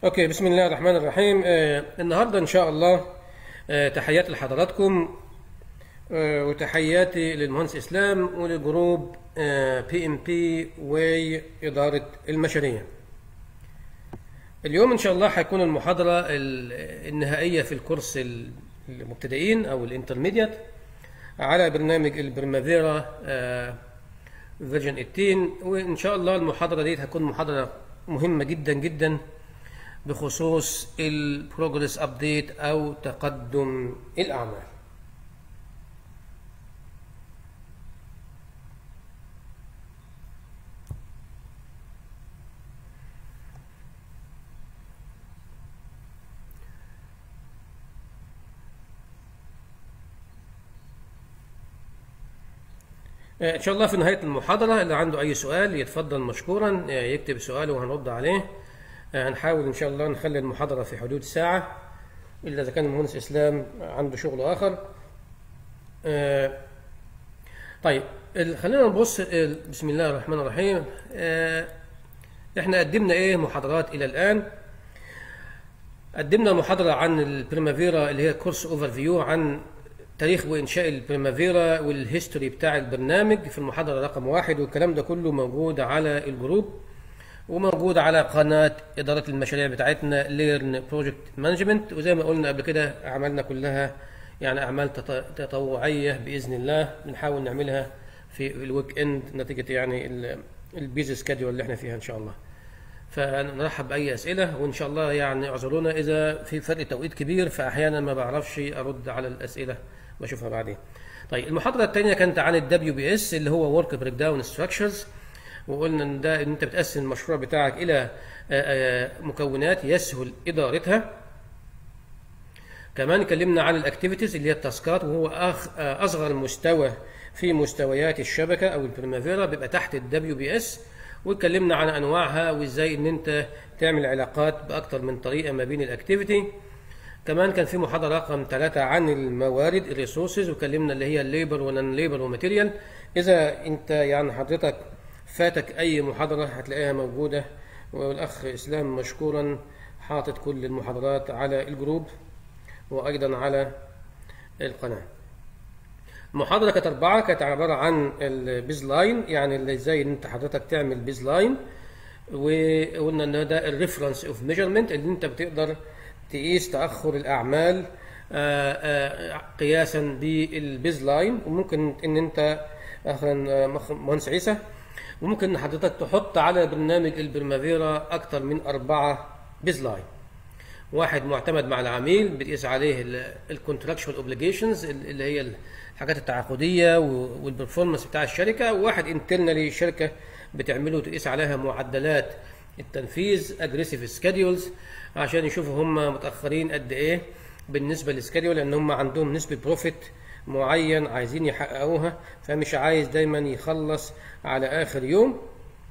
اوكي بسم الله الرحمن الرحيم آه النهارده ان شاء الله آه تحياتي لحضراتكم آه وتحياتي للمهندس اسلام ولجروب بي ام بي واداره المشاريع اليوم ان شاء الله هيكون المحاضره ال- النهائيه في الكورس ال- المبتدئين او الانترميديت على برنامج البرمافيرا فيرجن 18 وان شاء الله المحاضره دي هتكون محاضره مهمه جدا جدا بخصوص البروجرس ابديت او تقدم الاعمال آه، ان شاء الله في نهايه المحاضره اللي عنده اي سؤال يتفضل مشكورا آه، يكتب سؤاله وهنرد عليه آه، هنحاول ان شاء الله نخلي المحاضره في حدود ساعه الا اذا كان المهندس اسلام عنده شغل اخر آه، طيب ال- خلينا نبص ال- بسم الله الرحمن الرحيم آه، احنا قدمنا ايه محاضرات الى الان قدمنا محاضرة عن البريمافيرا اللي هي كورس اوفر فيو عن تاريخ وانشاء البريمافيرا والهيستوري بتاع البرنامج في المحاضرة رقم واحد والكلام ده كله موجود على الجروب وموجود على قناة إدارة المشاريع بتاعتنا ليرن بروجكت مانجمنت وزي ما قلنا قبل كده أعمالنا كلها يعني أعمال تط- تطوعية بإذن الله بنحاول نعملها في الويك إند نتيجة يعني البيزي سكادول اللي احنا فيها إن شاء الله. فنرحب باي اسئله وان شاء الله يعني اعذرونا اذا في فرق توقيت كبير فاحيانا ما بعرفش ارد على الاسئله بشوفها بعدين. طيب المحاضره الثانيه كانت عن الدبليو بي اس اللي هو ورك بريك داون ستراكشرز وقلنا ان ده ان انت بتقسم المشروع بتاعك الى آه، آه، مكونات يسهل ادارتها كمان اتكلمنا عن الاكتيفيتيز اللي هي التاسكات وهو أخ آه، اصغر مستوى في مستويات الشبكه او البريمافيرا بيبقى تحت الدبليو بي اس واتكلمنا عن انواعها وازاي ان انت تعمل علاقات باكثر من طريقه ما بين الاكتيفيتي كمان كان في محاضره رقم ثلاثة عن الموارد الريسورسز وكلمنا اللي هي الليبر والنون ليبر وماتيريال اذا انت يعني حضرتك فاتك اي محاضره هتلاقيها موجوده والاخ اسلام مشكورا حاطط كل المحاضرات على الجروب وايضا على القناه المحاضرة كانت أربعة كانت عبارة عن البيز لاين يعني اللي ازاي ان انت حضرتك تعمل بيز لاين وقلنا ان ده الريفرنس اوف ميجرمنت اللي انت بتقدر تقيس تأخر الأعمال آه، آه، قياسا بالبيز لاين وممكن ان انت اخرا آه، مخ- مهندس عيسى وممكن ان حضرتك تحط على برنامج البرمافيرا اكتر من أربعة بيز لاين واحد معتمد مع العميل بتقيس عليه الكونتراكشوال اوبليجيشنز اللي هي الحاجات التعاقديه والبرفورمانس بتاع الشركه وواحد انترنالي الشركه بتعمله تقيس عليها معدلات التنفيذ اجريسيف سكادولز عشان يشوفوا هم متاخرين قد ايه بالنسبه للسكادول لان هم عندهم نسبه بروفيت معين عايزين يحققوها فمش عايز دايما يخلص على اخر يوم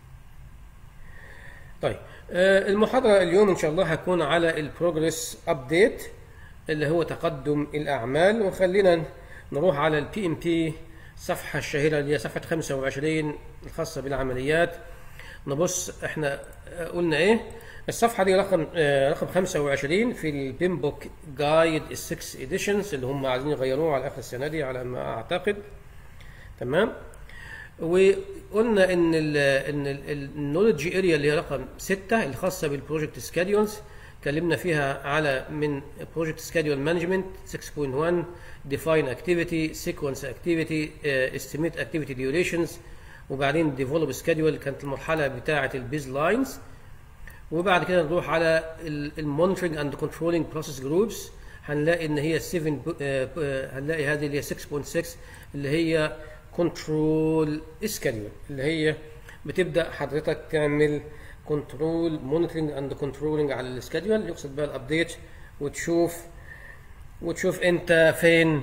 طيب آه، المحاضرة اليوم إن شاء الله هتكون على البروجرس أبديت اللي هو تقدم الأعمال وخلينا نروح على البي ام بي الصفحة الشهيرة اللي هي صفحة 25 الخاصة بالعمليات نبص احنا آه، قلنا ايه الصفحة دي رقم آه، رقم 25 في البيم بوك جايد 6 اديشنز اللي هم عايزين يغيروه على آخر السنة دي على ما أعتقد تمام وقلنا ان ال ان النولج اريا اللي هي رقم 6 الخاصه بالبروجكت سكادولز اتكلمنا فيها على من بروجكت سكادول مانجمنت 6.1 ديفاين اكتيفيتي سيكونس اكتيفيتي استيميت اكتيفيتي ديوريشنز وبعدين ديفلوب سكادول كانت المرحله بتاعه البيز لاينز وبعد كده نروح على المونيتورنج اند كنترولينج بروسيس جروبس هنلاقي ان هي 7 ب- آه، آه، هنلاقي هذه اللي هي 6.6 اللي هي كنترول سكادول اللي هي بتبدا حضرتك تعمل كنترول مونيتورنج اند كنترولينج على السكادول يقصد بها الابديت وتشوف وتشوف انت فين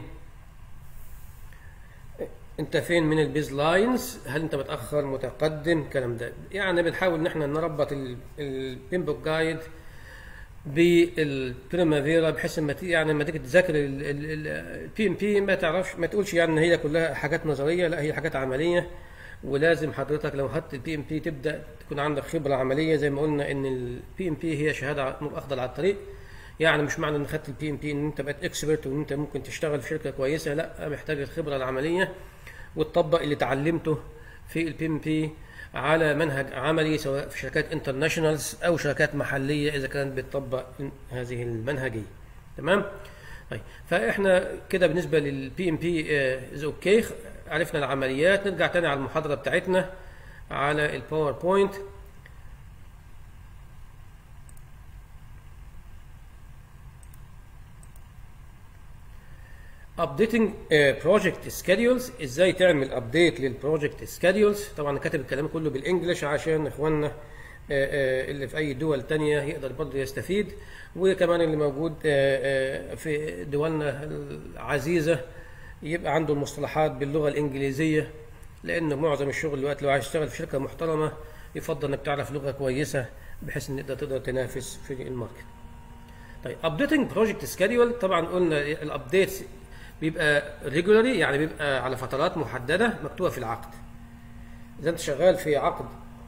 انت فين من البيز لاينز هل انت متاخر متقدم الكلام ده يعني بنحاول ان احنا نربط البيمبوك جايد بالبريمافيرا بحيث لما تيجي يعني لما تيجي تذاكر البي ام بي ما تعرفش ما تقولش يعني ان هي كلها حاجات نظريه لا هي حاجات عمليه ولازم حضرتك لو خدت البي ام بي تبدا تكون عندك خبره عمليه زي ما قلنا ان البي ام بي هي شهاده افضل على الطريق يعني مش معنى ان خدت البي ام بي ان انت بقيت اكسبرت وان انت ممكن تشتغل في شركه كويسه لا محتاج الخبره العمليه وتطبق اللي اتعلمته في البي ام بي على منهج عملي سواء في شركات انترناشونالز او شركات محليه اذا كانت بتطبق هذه المنهجيه تمام طيب فاحنا كده بالنسبه للبي ام بي از اوكي عرفنا العمليات نرجع تاني على المحاضره بتاعتنا على الباوربوينت updating بروجكت سكيدولز ازاي تعمل ابديت للبروجكت سكيدولز طبعا كاتب الكلام كله بالانجلش عشان اخواننا اللي في اي دول تانية يقدر برضه يستفيد وكمان اللي موجود في دولنا العزيزة يبقى عنده المصطلحات باللغة الإنجليزية لأن معظم الشغل دلوقتي لو عايز تشتغل في شركة محترمة يفضل إنك تعرف لغة كويسة بحيث إن تقدر تقدر تنافس في الماركت. طيب updating project schedule طبعا قلنا الابديت بيبقى ريجولاري يعني بيبقى على فترات محددة مكتوبة في العقد. إذا أنت شغال في عقد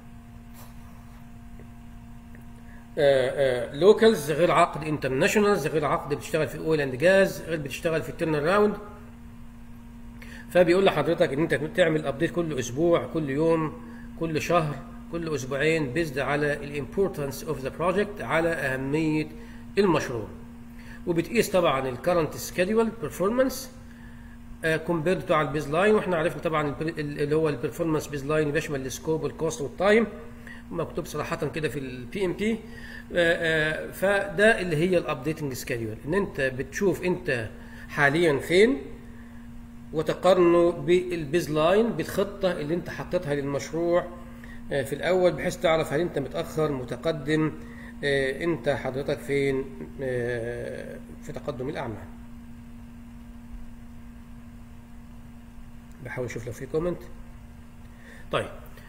لوكالز غير عقد انترناشونالز غير عقد بتشتغل في اويل اند جاز غير بتشتغل في الترن راوند فبيقول لحضرتك ان انت تعمل ابديت كل اسبوع كل يوم كل شهر كل اسبوعين بيزد على الامبورتنس اوف ذا بروجكت على اهميه المشروع وبتقيس طبعا الكرنت سكيدول بيرفورمانس كومبيرد تو على البيز لاين واحنا عرفنا طبعا اللي هو البرفورمانس بيز لاين بيشمل السكوب والكوست والتايم مكتوب صراحه كده في البي ام بي فده اللي هي الابديتنج سكيدول ان انت بتشوف انت حاليا فين وتقارنه بالبيز لاين بالخطه اللي انت حطيتها للمشروع في الاول بحيث تعرف هل انت متاخر متقدم انت حضرتك فين في تقدم الاعمال بحاول اشوف لو في كومنت طيب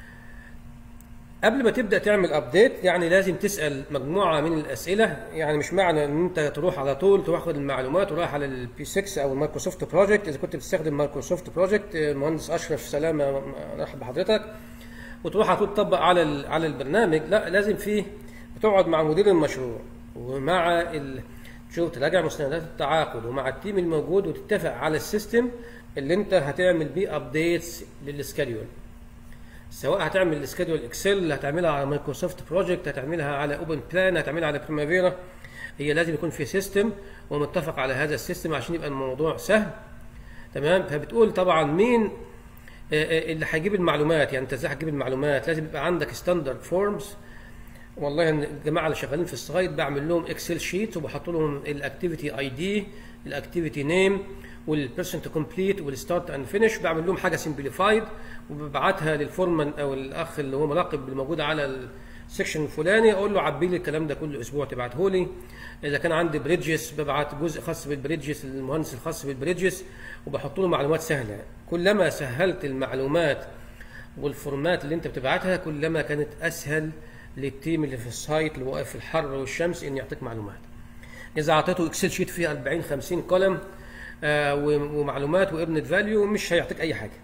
قبل ما تبدا تعمل ابديت يعني لازم تسال مجموعه من الاسئله يعني مش معنى ان انت تروح على طول تاخد المعلومات ورايح على البي 6 او المايكروسوفت بروجكت اذا كنت بتستخدم مايكروسوفت بروجكت المهندس اشرف سلامه مرحب بحضرتك وتروح على طول تطبق على على البرنامج لا لازم فيه بتقعد مع مدير المشروع ومع ال... شوف تراجع مستندات التعاقد ومع التيم الموجود وتتفق على السيستم اللي انت هتعمل بيه ابديتس للسكادول سواء هتعمل السكادول اكسل هتعملها على مايكروسوفت بروجكت هتعملها على اوبن بلان هتعملها على بريمافيرا هي لازم يكون في سيستم ومتفق على هذا السيستم عشان يبقى الموضوع سهل تمام فبتقول طبعا مين اللي هيجيب المعلومات يعني انت ازاي هتجيب المعلومات لازم يبقى عندك ستاندرد فورمز والله الجماعه اللي شغالين في السلايد بعمل لهم اكسل شيت وبحط لهم الاكتيفيتي اي دي الاكتيفيتي نيم والبيرسون تو كومبليت والستارت اند فينش بعمل لهم حاجه سمبليفايد وببعتها للفورمان او الاخ اللي هو مراقب الموجود على السكشن الفلاني اقول له عبي لي الكلام ده كل اسبوع تبعته لي اذا كان عندي بريدجز ببعت جزء خاص بالبريدجز للمهندس الخاص بالبريدجز وبحط له معلومات سهله كلما سهلت المعلومات والفورمات اللي انت بتبعتها كلما كانت اسهل للتيم اللي في السايت اللي واقف في الحر والشمس ان يعطيك معلومات اذا اعطيته اكسل شيت فيه 40 50 كولم آه ومعلومات وابنت فاليو مش هيعطيك اي حاجه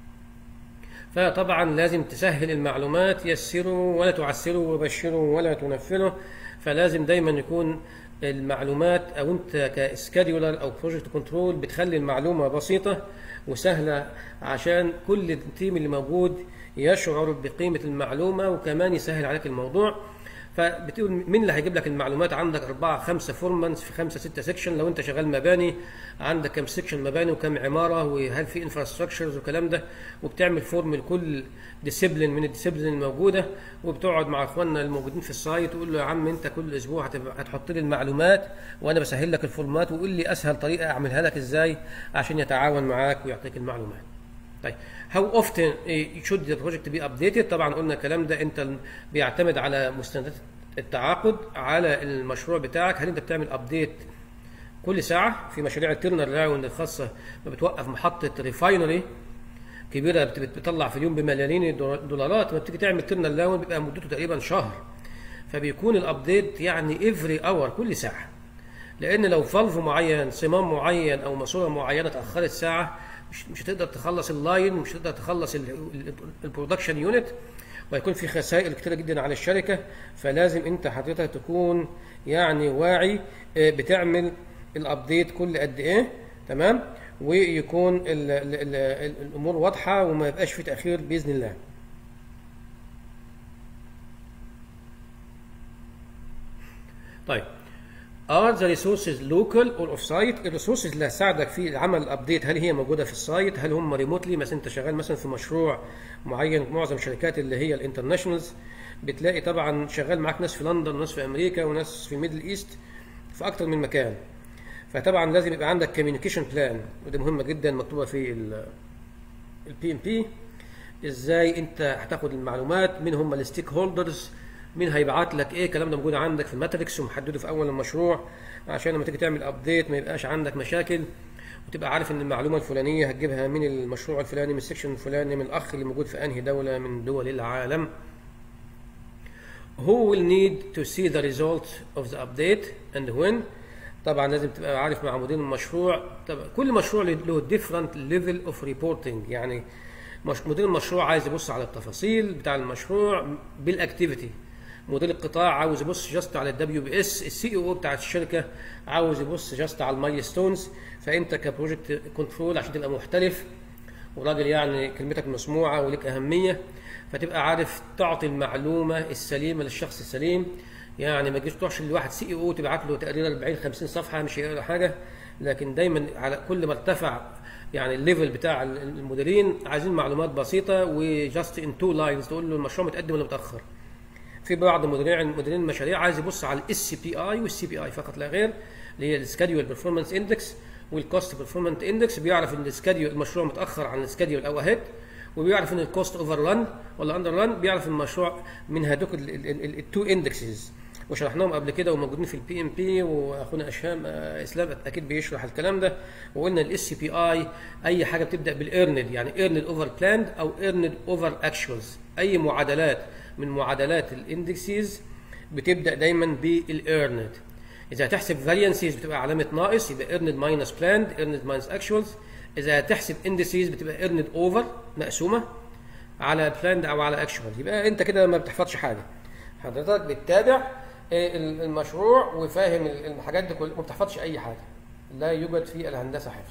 فطبعا لازم تسهل المعلومات يسروا ولا تعسروا وبشروا ولا تنفروا فلازم دايما يكون المعلومات او انت كسكادولر او بروجكت كنترول بتخلي المعلومه بسيطه وسهله عشان كل التيم اللي موجود يشعر بقيمه المعلومه وكمان يسهل عليك الموضوع فبتقول مين اللي هيجيب لك المعلومات عندك أربعة خمسة فورمانس في خمسة ستة سيكشن لو أنت شغال مباني عندك كم سيكشن مباني وكم عمارة وهل في انفراستراكشرز والكلام ده وبتعمل فورم لكل ديسيبلين من الديسيبلين الموجودة وبتقعد مع إخواننا الموجودين في السايت وتقول له يا عم أنت كل أسبوع هتحط لي المعلومات وأنا بسهل لك الفورمات وقول لي أسهل طريقة أعملها لك إزاي عشان يتعاون معاك ويعطيك المعلومات. طيب how often should the project be updated طبعا قلنا الكلام ده انت بيعتمد على مستندات التعاقد على المشروع بتاعك هل انت بتعمل ابديت كل ساعه في مشاريع الترنر راوند الخاصه ما بتوقف محطه ريفاينري كبيره بتطلع في اليوم بملايين دولارات ما بتيجي تعمل ترنر راوند بيبقى مدته تقريبا شهر فبيكون الابديت يعني افري اور كل ساعه لان لو فالف معين صمام معين او ماسوره معينه اتاخرت ساعه مش, مش هتقدر تخلص اللاين ومش هتقدر تخلص البرودكشن يونت وهيكون في خسائر كتيره جدا على الشركه فلازم انت حضرتك تكون يعني واعي آه، بتعمل الابديت كل قد ايه تمام ويكون ال ال ال الامور واضحه وما يبقاش في تاخير باذن الله طيب are the resources local or off site الريسورسز اللي هتساعدك في عمل الابديت هل هي موجوده في السايت هل هم ريموتلي مثلا انت شغال مثلا في مشروع معين معظم الشركات اللي هي الانترناشونالز بتلاقي طبعا شغال معاك ناس في لندن وناس في امريكا وناس في ميدل ايست في اكتر من مكان فطبعا لازم يبقى عندك كوميونيكيشن بلان ودي مهمه جدا مكتوبه في البي ام بي ازاي انت هتاخد المعلومات مين هم الستيك هولدرز مين هيبعت لك ايه الكلام ده موجود عندك في الماتريكس ومحدده في اول المشروع عشان لما تيجي تعمل ابديت ما يبقاش عندك مشاكل وتبقى عارف ان المعلومه الفلانيه هتجيبها من المشروع الفلاني من السكشن الفلاني من الاخ اللي موجود في انهي دوله من دول العالم Who will need to see the result of the update and when طبعا لازم تبقى عارف مع مدير المشروع طبعا كل مشروع له different level of reporting يعني مش مدير المشروع عايز يبص على التفاصيل بتاع المشروع بالاكتيفيتي مدير القطاع عاوز يبص جاست على الدبليو بي اس السي او بتاعت الشركه عاوز يبص جاست على المايل ستونز فانت كبروجكت كنترول عشان تبقى محترف وراجل يعني كلمتك مسموعه ولك اهميه فتبقى عارف تعطي المعلومه السليمه للشخص السليم يعني ما تجيش تروحش لواحد سي او تبعت له تقرير 40 50 صفحه مش هيقرا حاجه لكن دايما على كل ما ارتفع يعني الليفل بتاع المديرين عايزين معلومات بسيطه وجاست ان تو لاينز تقول له المشروع متقدم ولا متاخر في بعض مديرين مديرين المشاريع عايز يبص على الاس سي بي اي والسي بي اي فقط لا غير اللي هي السكادول بيرفورمانس اندكس والكوست بيرفورمانس اندكس بيعرف ان السكادول المشروع متاخر عن السكادول او اهيد وبيعرف ان الكوست اوفر ران ولا اندر ران بيعرف المشروع من هذوك التو اندكسز وشرحناهم قبل كده وموجودين في البي ام بي واخونا اشهام اسلام اكيد بيشرح الكلام ده وقلنا الاس سي بي اي اي حاجه بتبدا بالايرند يعني ايرند اوفر بلاند او ايرند اوفر اكشوالز اي معادلات من معادلات الاندكسز بتبدا دايما بالايرند اذا هتحسب فاريانسيز بتبقى علامه ناقص يبقى ايرند ماينس بلاند ايرند ماينس اكشوالز اذا هتحسب اندسيز بتبقى ايرند اوفر مقسومه على بلاند او على اكشوال يبقى انت كده ما بتحفظش حاجه حضرتك بتتابع المشروع وفاهم الحاجات دي كلها ما بتحفظش اي حاجه لا يوجد في الهندسه حفظ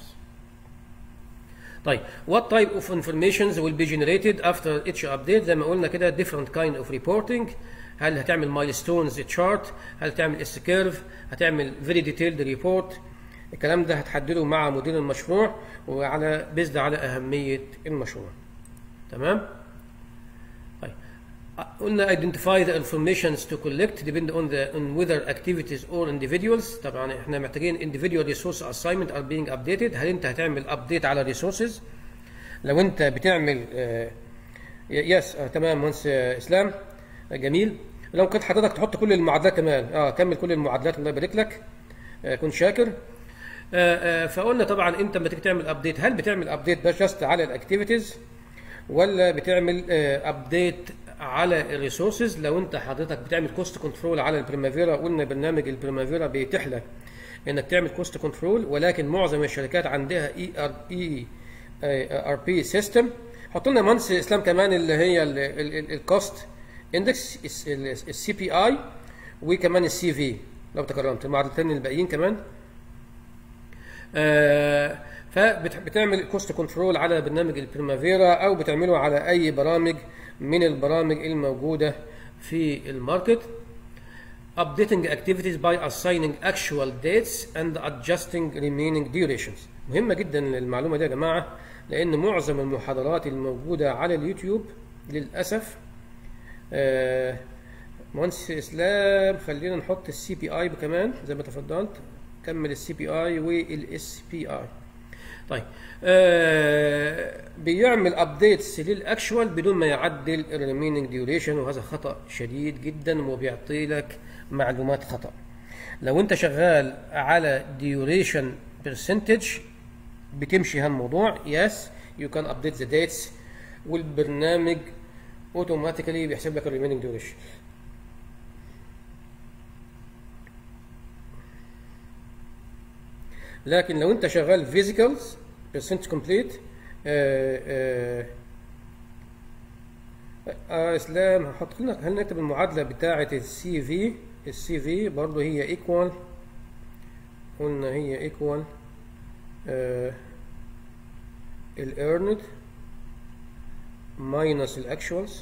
طيب what type of informations will be generated after each update زي ما قلنا كده different kind of reporting هل هتعمل milestones chart هل تعمل اس كيرف هتعمل very detailed report الكلام ده هتحدده مع مدير المشروع وعلى بيزد على اهميه المشروع تمام طيب قلنا identify the informations to collect depend on the on whether activities or individuals طبعا احنا محتاجين individual resource assignment are being updated هل انت هتعمل update على resources لو انت بتعمل آه يس آه تمام مهندس آه اسلام آه جميل لو كنت حضرتك تحط كل المعادلات كمان اه كمل كل المعادلات الله يبارك لك آه كنت شاكر آه آه فقلنا طبعا انت لما تيجي تعمل ابديت هل بتعمل ابديت بس جاست على الاكتيفيتيز ولا بتعمل ابديت على الريسورسز لو انت حضرتك بتعمل كوست كنترول على البريمافيرا قلنا برنامج البريمافيرا بيتيح لك انك تعمل كوست كنترول ولكن معظم الشركات عندها اي ار اي ار بي سيستم حط لنا مهندس اسلام كمان اللي هي الكوست اندكس السي بي اي وكمان السي في لو تكرمت المعادلتين الباقيين كمان آه فبتعمل كوست كنترول على برنامج البريمافيرا او بتعمله على اي برامج من البرامج الموجوده في الماركت updating activities by assigning actual dates and adjusting remaining durations مهمه جدا المعلومه دي يا جماعه لان معظم المحاضرات الموجوده على اليوتيوب للاسف آه مهندس اسلام خلينا نحط السي بي اي كمان زي ما تفضلت كمل السي بي اي والاس بي اي طيب آه بيعمل ابديتس للاكشوال بدون ما يعدل الريميننج ديوريشن وهذا خطا شديد جدا وبيعطي لك معلومات خطا لو انت شغال على ديوريشن برسنتج بتمشي هالموضوع يس يو كان ابديت ذا ديتس والبرنامج اوتوماتيكالي بيحسب لك الريميننج ديوريشن لكن لو انت شغال فيزيكالز percent complete آه آه آه اسلام هحط لنا هل نكتب المعادله بتاعه السي في السي في برضه هي ايكوال قلنا هي ايكوال الايرند ماينس الاكشوالز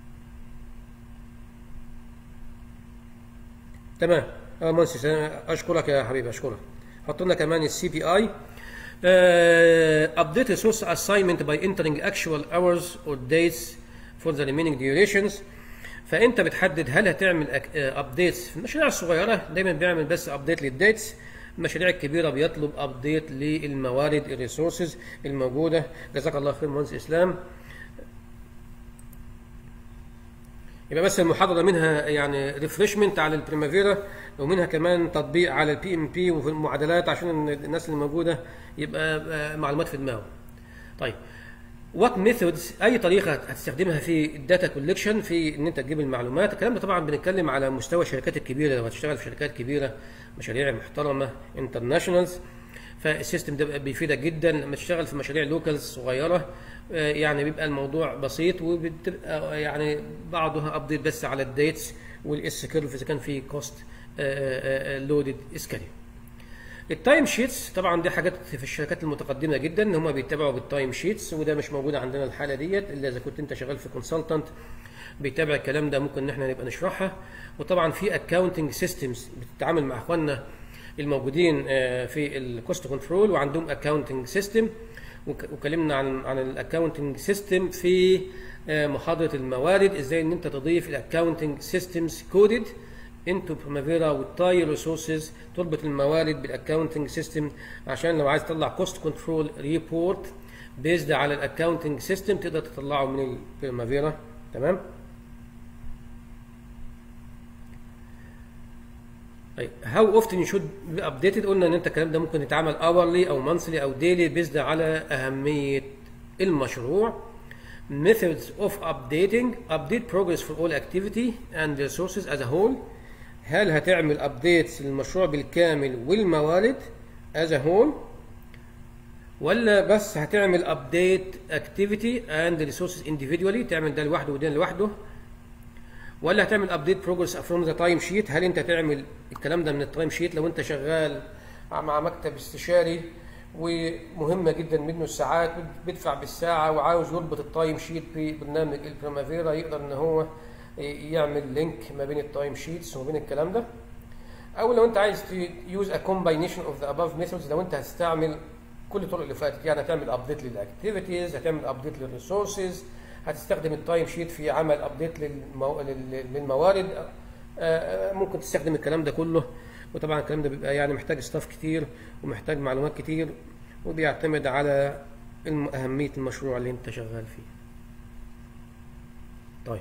تمام اه مهندس اشكرك يا حبيبي اشكرك حط لنا كمان السي بي اي update resource assignment by entering actual hours or dates for the remaining durations فانت بتحدد هل هتعمل ابديتس في المشاريع الصغيره دايما بيعمل بس ابديت للديتس المشاريع الكبيره بيطلب ابديت للموارد الريسورسز الموجوده جزاك الله خير مهندس اسلام يبقى بس المحاضره منها يعني ريفرشمنت على البريمافيرا ومنها كمان تطبيق على البي ام بي وفي المعادلات عشان الناس اللي موجوده يبقى معلومات في دماغهم. طيب وات ميثودز اي طريقه هتستخدمها في الداتا كولكشن في ان انت تجيب المعلومات الكلام ده طبعا بنتكلم على مستوى الشركات الكبيره لو هتشتغل في شركات كبيره مشاريع محترمه انترناشونالز فالسيستم ده بيفيدك جدا لما تشتغل في مشاريع لوكالز صغيره يعني بيبقى الموضوع بسيط وبتبقى يعني بعضها ابديت بس على الديتس والاس كيرف اذا كان في كوست لودد سكالي التايم شيتس طبعا دي حاجات في الشركات المتقدمه جدا ان هم بيتبعوا بالتايم شيتس وده مش موجود عندنا الحاله ديت الا اذا كنت انت شغال في كونسلتنت بيتابع الكلام ده ممكن ان احنا نبقى نشرحها وطبعا في اكاونتنج سيستمز بتتعامل مع اخواننا الموجودين في الكوست كنترول وعندهم اكاونتنج سيستم وكلمنا عن عن الاكاونتنج سيستم في محاضره الموارد ازاي ان انت تضيف الاكاونتنج سيستمز كودد انتو بريمافيرا والتاي ريسورسز تربط الموارد بالاكاونتنج سيستم عشان لو عايز تطلع كوست كنترول ريبورت بيزد على الاكاونتنج سيستم تقدر تطلعه من البريمافيرا تمام طيب هاو اوفتن يو شود بي ابديتد قلنا ان انت الكلام ده ممكن يتعمل اورلي او مانثلي او ديلي بيزد على اهميه المشروع methods of updating update progress for all activity and resources as a whole هل هتعمل ابديتس للمشروع بالكامل والموارد as a whole ولا بس هتعمل ابديت activity and resources individually تعمل ده لوحده وده لوحده ولا هتعمل ابديت بروجرس فروم ذا تايم شيت هل انت تعمل الكلام ده من التايم شيت لو انت شغال مع مكتب استشاري ومهمه جدا منه الساعات بيدفع بالساعه وعاوز يربط التايم شيت ببرنامج البريمافيرا يقدر ان هو يعمل لينك ما بين التايم شيتس وما بين الكلام ده او لو انت عايز يوز ا كومباينيشن اوف ذا اباف ميثودز لو انت هتستعمل كل الطرق اللي فاتت يعني هتعمل ابديت للاكتيفيتيز هتعمل ابديت للريسورسز هتستخدم التايم شيت في عمل ابديت للمو... للموارد ممكن تستخدم الكلام ده كله وطبعا الكلام ده بيبقى يعني محتاج ستاف كتير ومحتاج معلومات كتير وبيعتمد على أهمية المشروع اللي انت شغال فيه طيب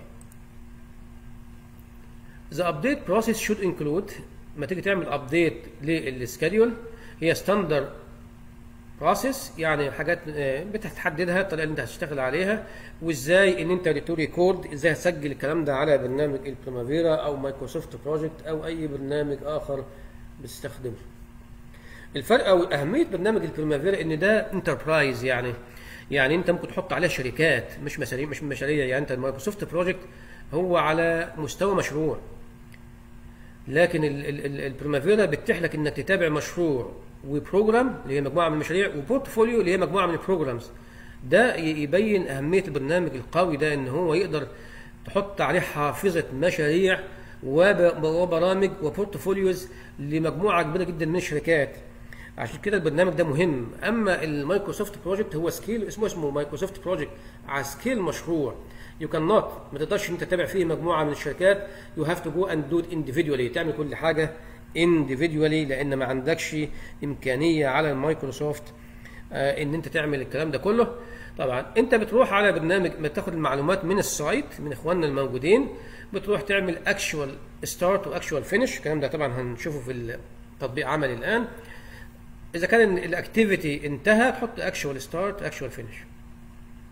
The update process should include ما تيجي تعمل ابديت للسكادول هي ستاندرد بروسيس يعني حاجات بتحددها الطريقه اللي انت هتشتغل عليها وازاي ان انت تو ريكورد ازاي هتسجل الكلام ده على برنامج البريمافيرا او مايكروسوفت بروجكت او اي برنامج اخر بتستخدمه الفرق او اهميه برنامج البريمافيرا ان ده انتربرايز يعني يعني انت ممكن تحط عليه شركات مش مشاريع مش مشاريع يعني انت المايكروسوفت بروجكت هو على مستوى مشروع لكن البريمافيرا بتتيح لك انك تتابع مشروع وبروجرام اللي هي مجموعه من المشاريع وبورتفوليو اللي هي مجموعه من البروجرامز ده يبين اهميه البرنامج القوي ده ان هو يقدر تحط عليه حافظه مشاريع وبرامج وبورتفوليوز لمجموعه كبيره جدا من الشركات عشان كده البرنامج ده مهم اما المايكروسوفت بروجكت هو سكيل اسمه اسمه مايكروسوفت بروجكت على سكيل مشروع يو كان نوت ما تقدرش انت تتابع فيه مجموعه من الشركات يو هاف تو جو اند دو individually تعمل كل حاجه individually لان ما عندكش امكانيه على المايكروسوفت آه ان انت تعمل الكلام ده كله طبعا انت بتروح على برنامج ما تاخد المعلومات من السايت من اخواننا الموجودين بتروح تعمل اكشوال ستارت واكشوال فينش الكلام ده طبعا هنشوفه في التطبيق عملي الان اذا كان الاكتيفيتي انتهى تحط اكشوال ستارت اكشوال فينش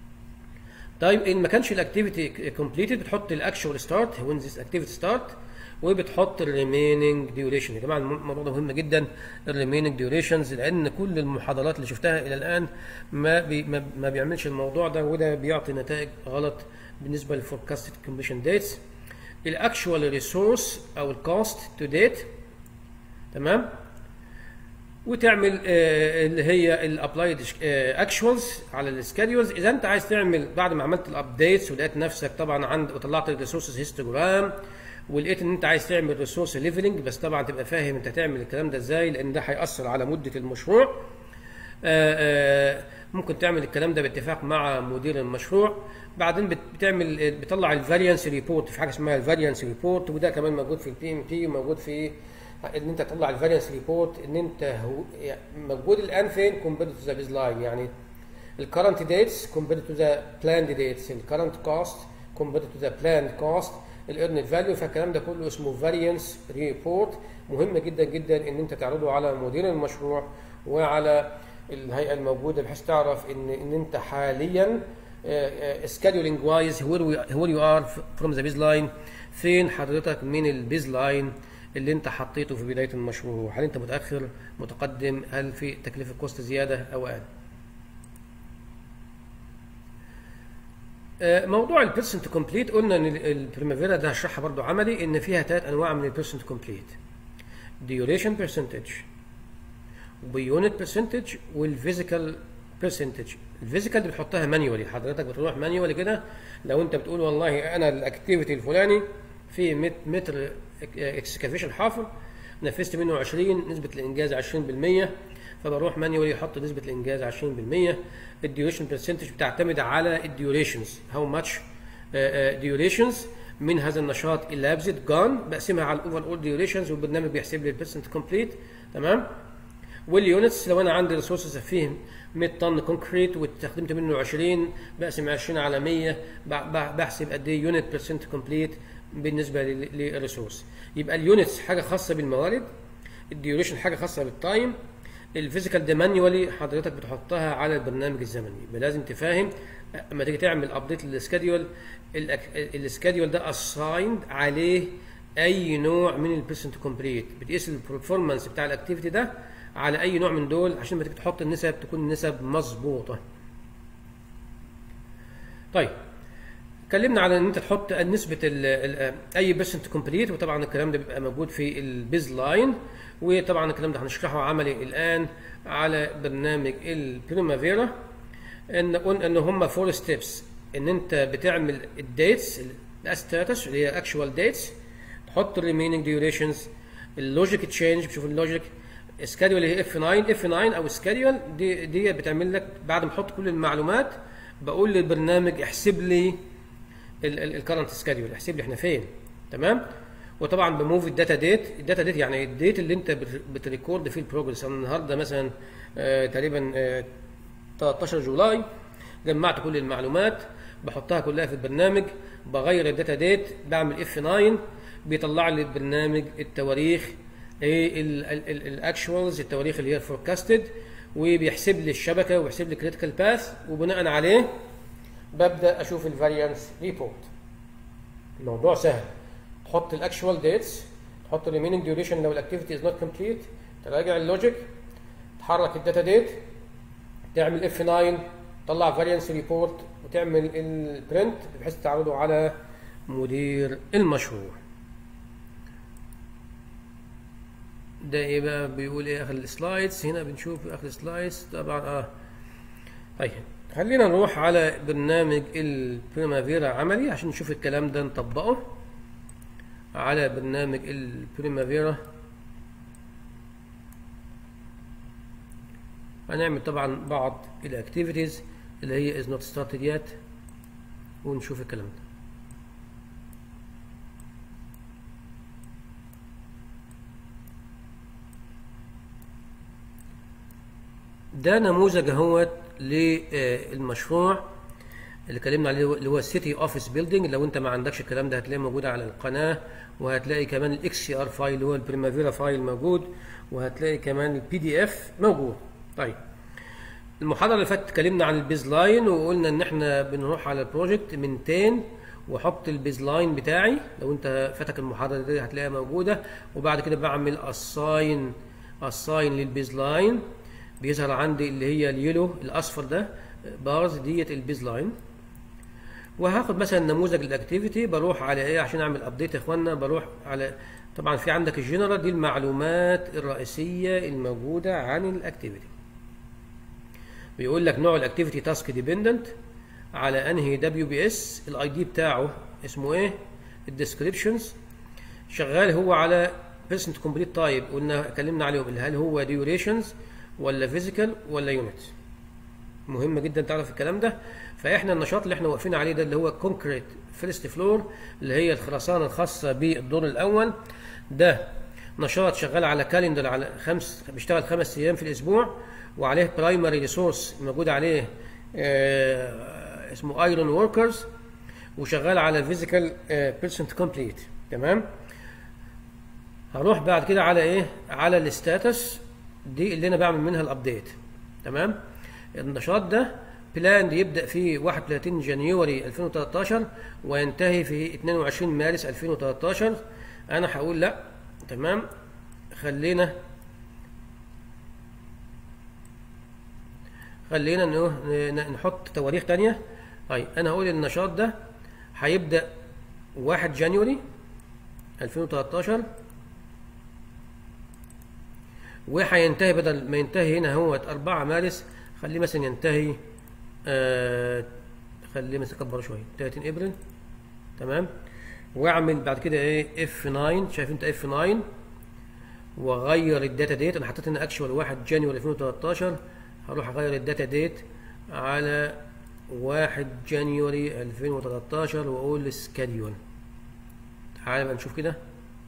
طيب ان ما كانش الاكتيفيتي كومبليتد بتحط الاكشوال ستارت وين ذيس اكتيفيتي ستارت وبتحط الريميننج ديوريشن يا جماعه الموضوع ده مهم جدا الريميننج ديوريشنز لان كل المحاضرات اللي شفتها الى الان ما بي ما, ما بيعملش الموضوع ده وده بيعطي نتائج غلط بالنسبه للفوركاستد كومبليشن ديتس الاكشوال ريسورس او الكوست تو ديت تمام وتعمل آه، اللي هي الابلايد اكشوالز على السكادولز اذا انت عايز تعمل بعد ما عملت الابديتس ولقيت نفسك طبعا عند وطلعت الريسورسز هيستوجرام ولقيت ان انت عايز تعمل ريسورس ليفلنج بس طبعا تبقى فاهم انت تعمل الكلام ده ازاي لان ده هياثر على مده المشروع آه، آه، ممكن تعمل الكلام ده باتفاق مع مدير المشروع بعدين بت- بتعمل بتطلع الفاريانس ريبورت في حاجه اسمها الفاريانس ريبورت وده كمان موجود في البي ام تي وموجود في ان انت تطلع الفاريانس ريبورت ان انت هو يعني موجود الان فين كومبيرد تو ذا بيز لاين يعني الكرنت ديتس كومبيرد تو ذا بلاند ديتس الكرنت كوست كومبيرد تو ذا بلاند كوست الايرن فاليو فالكلام ده كله اسمه فاريانس ريبورت مهم جدا جدا ان انت تعرضه على مدير المشروع وعلى الهيئه الموجوده بحيث تعرف ان ان انت حاليا سكادولينج وايز وير يو ار فروم ذا بيز لاين فين حضرتك من البيز لاين اللي انت حطيته في بدايه المشروع هل انت متاخر متقدم هل في تكلفه كوست زياده او اقل آه، موضوع البيرسنت كومبليت قلنا ان البريمافيرا ده هشرحها برضو عملي ان فيها ثلاث انواع من البيرسنت كومبليت ديوريشن برسنتج وبيونت برسنتج والفيزيكال برسنتج الفيزيكال دي بتحطها مانيوالي حضرتك بتروح مانيوالي كده لو انت بتقول والله انا الاكتيفيتي الفلاني في مت- متر اكسكافيشن حافر نفذت منه 20 نسبه الانجاز 20% فبروح مانيوالي احط نسبه الانجاز 20% الديوريشن برسنتج بتعتمد على الديوريشنز هاو ماتش ديوريشنز من هذا النشاط اللابزد جان بقسمها على الاوفر اول ديوريشنز والبرنامج بيحسب لي البرسنت كومبليت تمام واليونتس لو انا عندي ريسورسز فيه 100 طن كونكريت واستخدمت منه 20 بقسم 20 على 100 ب- ب- بحسب قد ايه يونت بيرسنت كومبليت بالنسبه لل- للريسورس يبقى اليونتس حاجه خاصه بالموارد الديوريشن حاجه خاصه بالتايم الفيزيكال ده مانيوالي حضرتك بتحطها على البرنامج الزمني يبقى لازم تفهم اما تيجي تعمل ابديت للسكادول السكادول ده اسايند عليه اي نوع من البيرسنت كومبليت بتقيس البرفورمانس بتاع الاكتيفيتي ده على اي نوع من دول عشان لما تيجي تحط النسب تكون النسب مظبوطه طيب اتكلمنا على ان انت تحط نسبه ال ال اي بيرسنت كومبليت وطبعا الكلام ده بيبقى موجود في البيز لاين وطبعا الكلام ده هنشرحه عملي الان على برنامج البريمافيرا ان قلنا ان هم فور ستيبس ان انت بتعمل الديتس الستاتس اللي هي اكشوال ديتس تحط الريميننج ديوريشنز اللوجيك تشينج بتشوف اللوجيك سكادول اللي هي اف 9 اف 9 او سكادول دي دي بتعمل لك بعد ما احط كل المعلومات بقول للبرنامج احسب لي الكرنت سكادول احسب لي احنا فين تمام وطبعا بموف الداتا ديت الداتا ديت يعني الديت اللي انت بت- بتريكورد فيه البروجرس انا النهارده مثلا آه تقريبا آه 13 جولاي جمعت كل المعلومات بحطها كلها في البرنامج بغير الداتا ديت بعمل اف 9 بيطلع لي البرنامج التواريخ الاكشوالز التواريخ اللي هي الفوركاستد وبيحسب لي الشبكه وبيحسب لي كريتيكال باث وبناء عليه ببدا اشوف الفاريانس ريبورت الموضوع سهل تحط الاكشوال ديتس تحط الريميننج ديوريشن لو الاكتيفيتي از نوت كومبليت تراجع اللوجيك تحرك الداتا ديت تعمل اف 9 تطلع فاريانس ريبورت وتعمل البرنت بحيث تعرضه على مدير المشروع ده ايه بقى بيقول ايه اخر السلايدز هنا بنشوف اخر السلايدز طبعا اه طيب خلينا نروح على برنامج البريمافيرا عملي عشان نشوف الكلام ده نطبقه على برنامج البريمافيرا هنعمل طبعا بعض الاكتيفيتيز اللي هي is not started yet ونشوف الكلام ده ده نموذج اهوت للمشروع اللي اتكلمنا عليه اللي هو سيتي اوفيس بيلدينج لو انت ما عندكش الكلام ده هتلاقيه موجود على القناه وهتلاقي كمان الاكس سي ار فايل اللي هو البريمافيرا فايل موجود وهتلاقي كمان البي دي اف موجود طيب المحاضره اللي فاتت اتكلمنا عن البيز لاين وقلنا ان احنا بنروح على البروجكت من 10 واحط البيز لاين بتاعي لو انت فاتك المحاضره دي هتلاقيها موجوده وبعد كده بعمل اساين اساين للبيز لاين بيظهر عندي اللي هي اليلو الاصفر ده بارز ديت البيز لاين وهاخد مثلا نموذج الاكتيفيتي بروح على ايه عشان اعمل ابديت يا اخوانا بروح على طبعا في عندك الجنرال دي المعلومات الرئيسيه الموجوده عن الاكتيفيتي بيقول لك نوع الاكتيفيتي تاسك ديبندنت على انهي دبليو بي اس الاي دي بتاعه اسمه ايه الديسكريبشنز شغال هو على بيرسنت كومبليت تايب قلنا اتكلمنا عليهم اللي هل هو ديوريشنز ولا فيزيكال ولا يونت مهم جدا تعرف الكلام ده فاحنا النشاط اللي احنا واقفين عليه ده اللي هو كونكريت فيرست فلور اللي هي الخرسانه الخاصه بالدور الاول ده نشاط شغال على كالندر على خمس بيشتغل خمس ايام في الاسبوع وعليه برايمري ريسورس موجود عليه آه اسمه ايرون وركرز وشغال على فيزيكال بيرسنت كومبليت تمام هروح بعد كده على ايه على الستاتس دي اللي انا بعمل منها الابديت تمام النشاط ده بلاند يبدا في 31 جانيوري 2013 وينتهي في 22 مارس 2013 انا هقول لا تمام خلينا خلينا نحط تواريخ تانية طيب انا هقول النشاط ده هيبدا 1 جانيوري 2013 وهينتهي بدل ما ينتهي هنا هو 4 مارس خليه مثلا ينتهي آه خليه مثلا اكبر شويه 30 ابريل تمام واعمل بعد كده ايه اف 9 شايف انت اف 9 واغير الداتا ديت انا حطيت هنا اكشوال 1 جانيوري 2013 هروح اغير الداتا ديت على 1 جانيوري 2013 واقول سكاديول تعالى بقى نشوف كده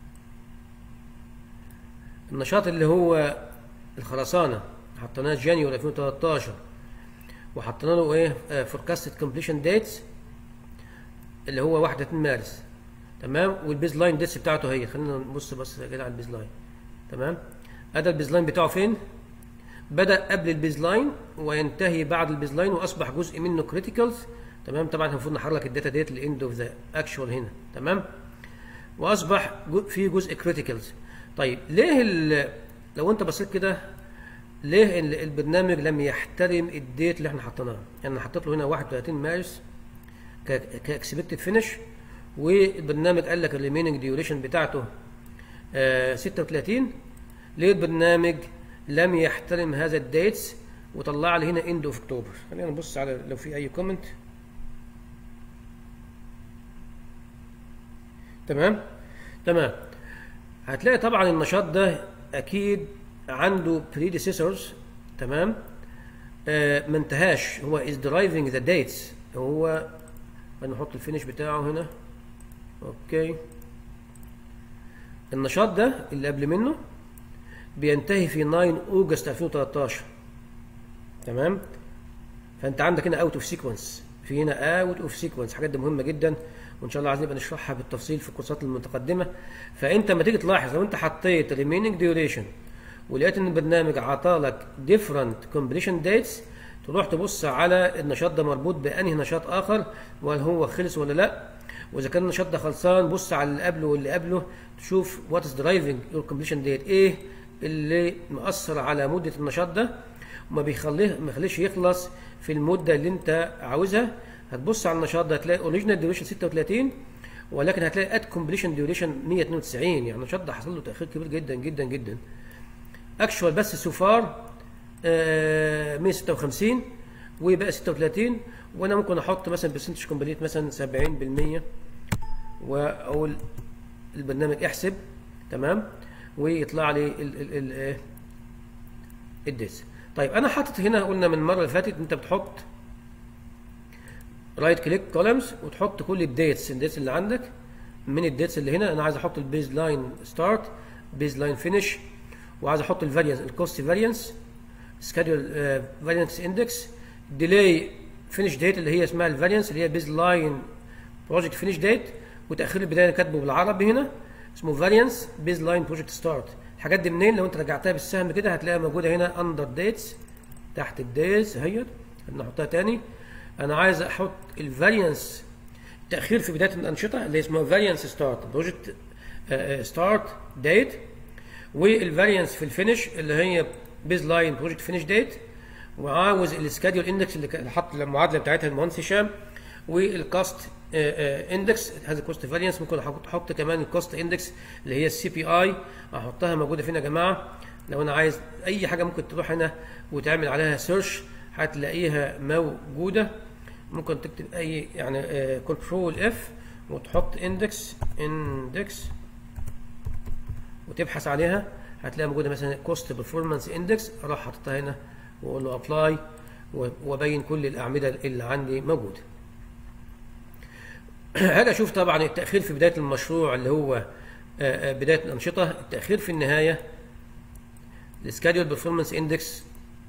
النشاط اللي هو الخرسانه حطيناه جانيوري 2013 وحطينا له ايه فوركاستد كومبليشن ديتس اللي هو 31 مارس تمام والبيز لاين ديتس بتاعته هي خلينا نبص بس كده على البيز لاين تمام ادي البيز لاين بتاعه فين بدا قبل البيز لاين وينتهي بعد البيز لاين واصبح جزء منه كريتيكالز تمام طبعا المفروض نحرك الداتا ديت لاند اوف ذا اكشوال هنا تمام واصبح في جزء كريتيكالز طيب ليه لو انت بصيت كده ليه البرنامج لم يحترم الديت اللي احنا حطيناها يعني انا حطيت له هنا 31 مارس كاكسبكتد فينش والبرنامج قال لك الريميننج ديوريشن بتاعته آه 36 ليه البرنامج لم يحترم هذا الديتس وطلع لي هنا اند اوف اكتوبر خلينا نبص على لو في اي كومنت تمام تمام هتلاقي طبعا النشاط ده اكيد عنده predecessors تمام آه ما انتهاش هو is deriving the dates هو هنحط الفينش بتاعه هنا اوكي النشاط ده اللي قبل منه بينتهي في 9 اوجست 2013 تمام فانت عندك هنا اوت اوف سيكونس في هنا اوت اوف سيكونس حاجات دي مهمه جدا وان شاء الله عايزين نبقى نشرحها بالتفصيل في الكورسات المتقدمه فانت لما تيجي تلاحظ لو انت حطيت remaining duration ولقيت ان البرنامج عطالك different completion dates تروح تبص على النشاط ده مربوط بانهي نشاط اخر وهل هو خلص ولا لا واذا كان النشاط ده خلصان بص على اللي قبله واللي قبله تشوف وات از درايفنج يور كومبليشن ديت ايه اللي مأثر على مده النشاط ده وما بيخليه ما يخليش يخلص في المده اللي انت عاوزها هتبص على النشاط ده هتلاقي اوريجينال ديوريشن 36 ولكن هتلاقي ات كومبليشن ديوريشن 192 يعني النشاط ده حصل له تاخير كبير جدا جدا جدا اكشوال بس سوفار آه 156 وبقى 36 وانا ممكن احط مثلا برسنتج كومبليت مثلا 70% واقول البرنامج احسب تمام ويطلع لي ال ال ال الديس طيب انا حاطط هنا قلنا من المره اللي فاتت انت بتحط رايت كليك كولمز وتحط كل الديتس الديتس اللي عندك من الديتس اللي هنا انا عايز احط البيز لاين ستارت بيز لاين فينش وعايز احط الفاريانس الكوست فاريانس سكادول فاريانس اندكس ديلي فينش ديت اللي هي اسمها الفاريانس اللي هي بيز لاين بروجكت فينش ديت وتاخير البدايه انا كاتبه بالعربي هنا اسمه فاريانس بيز لاين بروجكت ستارت الحاجات دي منين لو انت رجعتها بالسهم كده هتلاقيها موجوده هنا اندر ديتس تحت الديتس اهيت نحطها تاني انا عايز احط الفاريانس التاخير في بدايه الانشطه اللي اسمه فاريانس ستارت بروجكت ستارت ديت والفاريانس في الفينش اللي هي بيز لاين بروجكت فينش ديت وعاوز السكادول اندكس اللي حط المعادله بتاعتها المهندس هشام والكاست اندكس هذا كوست فاريانس ممكن احط كمان الكوست اندكس اللي هي السي بي اي احطها موجوده فين يا جماعه لو انا عايز اي حاجه ممكن تروح هنا وتعمل عليها سيرش هتلاقيها موجوده ممكن تكتب اي يعني كنترول اف وتحط اندكس اندكس وتبحث عليها هتلاقي موجوده مثلا كوست برفورمانس اندكس اروح حاططها هنا واقول له ابلاي وابين كل الاعمده اللي عندي موجوده هاجي اشوف طبعا التاخير في بدايه المشروع اللي هو بدايه الانشطه التاخير في النهايه السكادول برفورمانس اندكس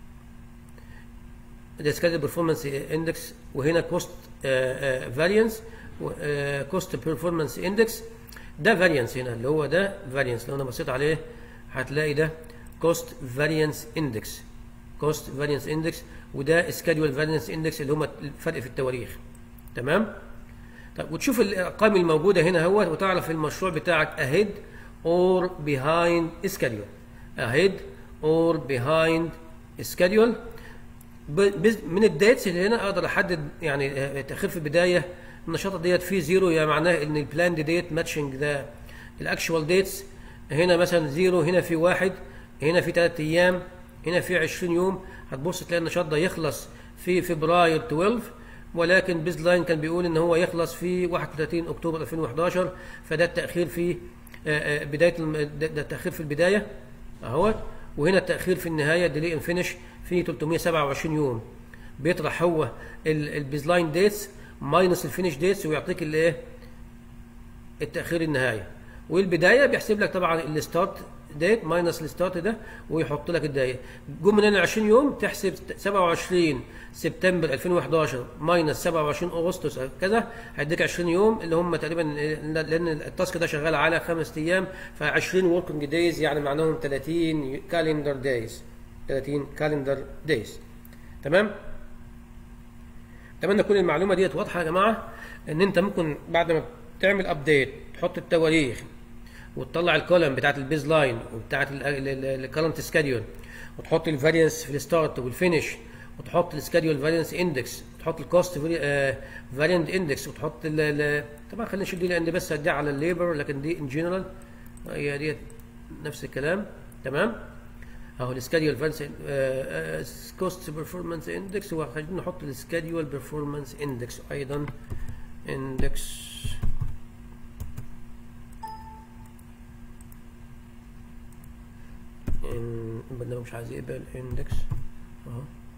السكادول برفورمانس اندكس وهنا كوست فاريانس كوست بيرفورمانس اندكس ده فاريانس هنا اللي هو ده فاريانس لو انا بصيت عليه هتلاقي ده كوست فاريانس اندكس كوست فاريانس اندكس وده سكادول فاريانس اندكس اللي هم الفرق في التواريخ تمام طيب وتشوف الارقام الموجوده هنا اهوت وتعرف المشروع بتاعك اهيد اور بيهايند سكادول اهيد اور بيهايند سكادول من الديتس اللي هنا اقدر احدد يعني تاخير في البدايه النشاط ديت فيه زيرو يعني معناه ان البلاند ديت ماتشنج ذا الاكشوال ديتس هنا مثلا زيرو هنا في واحد هنا في ثلاث ايام هنا في 20 يوم هتبص تلاقي النشاط ده يخلص في فبراير 12 ولكن بيز لاين كان بيقول ان هو يخلص في 31 اكتوبر 2011 فده التاخير في بدايه ده التاخير في البدايه اهوت وهنا التاخير في النهايه ديلي ان فينش في 327 يوم بيطرح هو البيز لاين ديتس ماينس الفينش ديتس ويعطيك الايه التاخير النهايه والبدايه بيحسب لك طبعا الستارت ديت ماينس الستارت ده ويحط لك الدقيقه جم من هنا 20 يوم تحسب 27 سبتمبر 2011 ماينس 27 اغسطس كذا هيديك 20 يوم اللي هم تقريبا لان التاسك ده شغال على خمس ايام ف 20 وركينج دايز يعني معناهم 30 كالندر دايز 30 كالندر دايز تمام اتمنى تكون المعلومه ديت واضحه يا جماعه ان انت ممكن بعد ما تعمل ابديت تحط التواريخ وتطلع الكولم بتاعت البيز لاين وبتاعت الكرنت سكادول وتحط الفاريانس في الستارت والفينش وتحط السكادول فاريانس اندكس وتحط الكوست فاريانت اندكس وتحط ال طبعا خلينا نشيل دي لان بس هدي على الليبر لكن دي ان جنرال هي ديت نفس الكلام تمام اهو السكادول فاريانس كوست بيرفورمانس اندكس وخلينا نحط السكادول بيرفورمانس اندكس ايضا اندكس البرنامج مش عايز يقبل اندكس اهو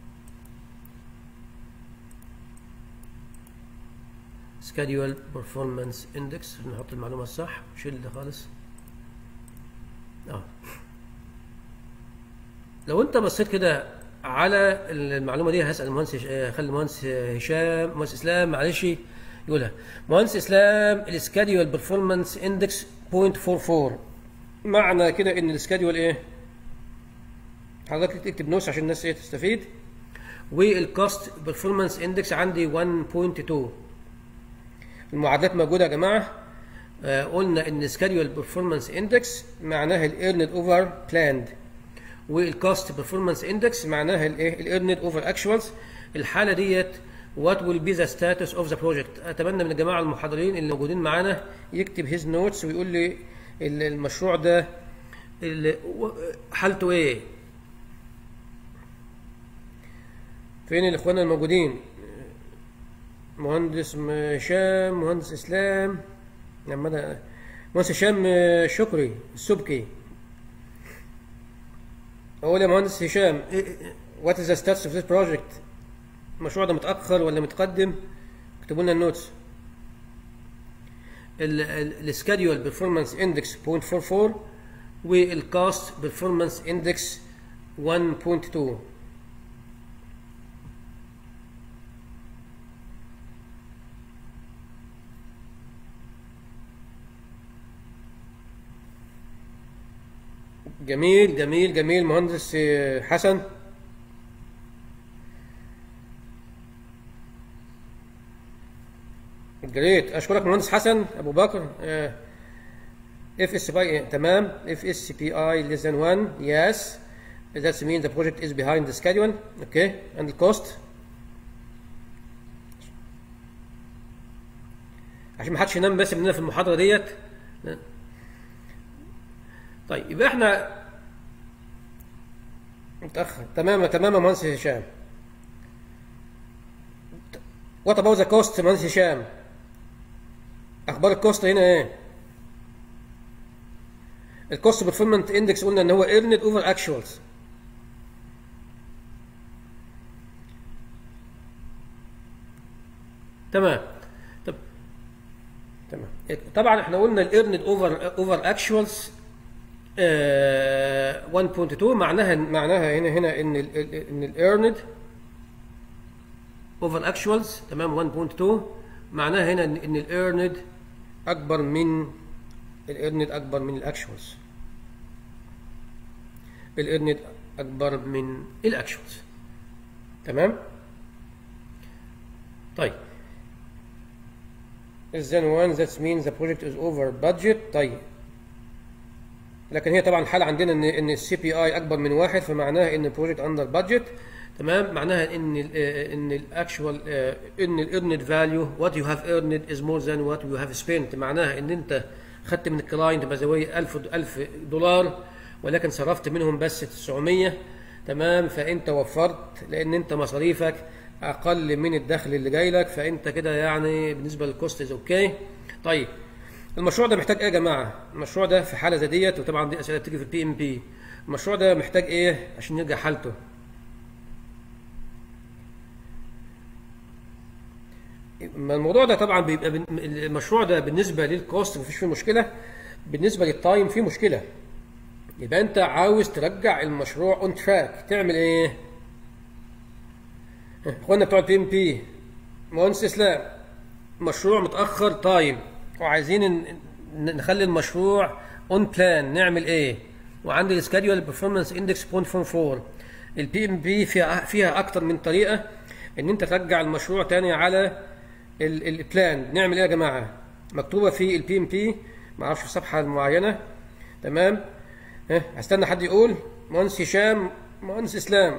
سكادول بيرفورمانس اندكس نحط المعلومه الصح شيل ده خالص اه لو انت بصيت كده على المعلومه دي هسال المهندس خلي المهندس هشام مهندس اسلام معلش يقولها مهندس اسلام السكادول بيرفورمانس اندكس 0.44 معنى كده ان السكادول ايه حضرتك تكتب نوتس عشان الناس ايه تستفيد والكاست بيرفورمانس اندكس عندي 1.2 المعادلات موجوده يا جماعه آه قلنا ان سكادول بيرفورمانس اندكس معناها الايرند اوفر بلاند والكاست بيرفورمانس اندكس معناها الايه الايرند اوفر اكشوالز الحاله ديت وات ويل بي ذا ستاتس اوف ذا بروجكت اتمنى من الجماعه المحاضرين اللي موجودين معانا يكتب هيز نوتس ويقول لي المشروع ده حالته ايه فين الاخوان الموجودين مهندس هشام مهندس اسلام لما انا مهندس هشام شكري السبكي اقول يا مهندس هشام وات از ذا ستاتس اوف ذيس بروجكت المشروع ده متاخر ولا متقدم اكتبوا لنا النوتس السكادول بيرفورمانس اندكس 0.44 والكاست بيرفورمانس اندكس 1.2 جميل جميل جميل مهندس حسن جريت اشكرك مهندس حسن ابو بكر اف اس بي تمام اف اس بي اي less than 1 yes that means the project is behind the schedule okay and the cost عشان ما حدش ينام بس مننا في المحاضره ديت طيب يبقى احنا متاخر تمام تمام يا مهندس هشام وات اباوت ذا كوست مهندس هشام اخبار الكوست هنا ايه الكوست بيرفورمانس اندكس قلنا ان هو ايرند اوفر اكشوالز تمام طب تمام طبعا احنا قلنا الايرند اوفر اوفر اكشوالز 1.2 معناها معناها هنا هنا ان ال ان الايرند اوفر اكشوالز تمام 1.2 معناها هنا ان ان الايرند اكبر من الايرند اكبر من الاكشوالز الايرند اكبر من الاكشوالز تمام طيب then one that means the project is over budget طيب لكن هي طبعا الحاله عندنا ان ان السي بي اي اكبر من واحد فمعناها ان البروجكت اندر بادجت تمام معناها ان ال ان الاكشوال ان الايرند فاليو وات يو هاف ايرند از مور ذان وات يو هاف سبنت معناها ان انت خدت من الكلاينت بزاويه 1000 1000 دولار ولكن صرفت منهم بس 900 تمام فانت وفرت لان انت مصاريفك اقل من الدخل اللي جاي لك فانت كده يعني بالنسبه للكوست از اوكي طيب المشروع ده محتاج ايه يا جماعه المشروع ده في حاله زي ديت وطبعا دي اسئله بتيجي في البي ام بي المشروع ده محتاج ايه عشان يرجع حالته الموضوع ده طبعا بيبقى المشروع ده بالنسبه للكوست مفيش فيه مشكله بالنسبه للتايم فيه مشكله يبقى انت عاوز ترجع المشروع اون تراك تعمل ايه اخوانا بتوع البي ام بي مهندس اسلام مشروع متاخر تايم وعايزين نخلي المشروع اون بلان نعمل ايه وعندي السكادول بيرفورمانس اندكس 0.44 البي ام بي فيها فيها اكتر من طريقه ان انت ترجع المشروع تاني على البلان نعمل ايه يا جماعه مكتوبه في البي ام بي ما اعرفش في صفحه معينه تمام ها هستنى حد يقول مهندس هشام مهندس اسلام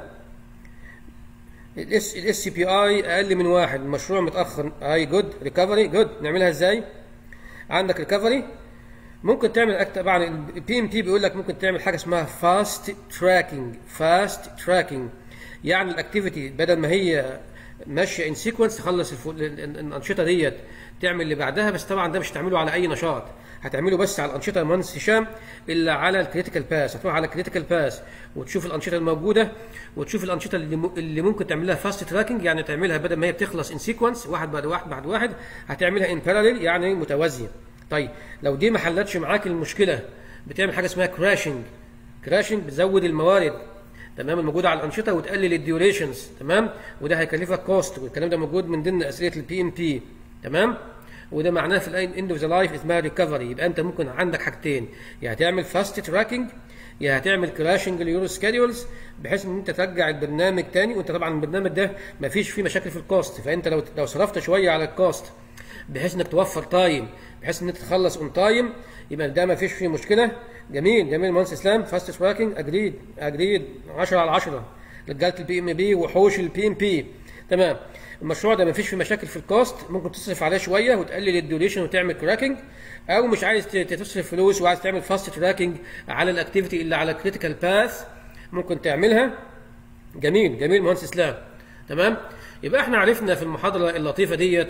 الاس الاس سي بي اي اقل من واحد المشروع متاخر اي جود ريكفري جود نعملها ازاي عندك ريكفري ممكن تعمل طبعا البي ام تي بيقول لك ممكن تعمل حاجه اسمها فاست تراكنج فاست تراكنج يعني الاكتيفيتي بدل ما هي ماشيه ان سيكونس تخلص الانشطه ديت تعمل اللي بعدها بس طبعا ده مش هتعمله على اي نشاط هتعمله بس على الانشطه المهندس هشام الا على الكريتيكال باس هتروح على الكريتيكال باس وتشوف الانشطه الموجوده وتشوف الانشطه اللي, اللي ممكن تعملها فاست تراكنج يعني تعملها بدل ما هي بتخلص ان سيكونس واحد بعد واحد بعد واحد هتعملها ان باراليل يعني متوازيه طيب لو دي ما حلتش معاك المشكله بتعمل حاجه اسمها كراشنج كراشنج بتزود الموارد تمام الموجوده على الانشطه وتقلل الديوريشنز تمام وده هيكلفك كوست والكلام ده موجود من ضمن اسئله البي ام بي تمام وده معناه في الاند اوف ذا لايف اسمها ريكفري يبقى انت ممكن عندك حاجتين يا هتعمل فاست تراكنج يا هتعمل كراشنج اليورو سكيدولز بحيث ان انت ترجع البرنامج تاني وانت طبعا البرنامج ده ما فيش فيه مشاكل في الكوست فانت لو لو صرفت شويه على الكوست بحيث انك توفر تايم بحيث ان انت تخلص اون تايم يبقى ده ما فيش فيه مشكله جميل جميل مهندس اسلام فاست تراكنج اجريد اجريد 10 على 10 رجاله البي ام بي وحوش البي ام بي تمام المشروع ده ما فيش فيه مشاكل في الكوست ممكن تصرف عليه شويه وتقلل الديوريشن وتعمل كراكنج او مش عايز تصرف فلوس وعايز تعمل فاست تراكنج على الاكتيفيتي اللي على كريتيكال باث ممكن تعملها جميل جميل مهندس اسلام تمام يبقى احنا عرفنا في المحاضره اللطيفه ديت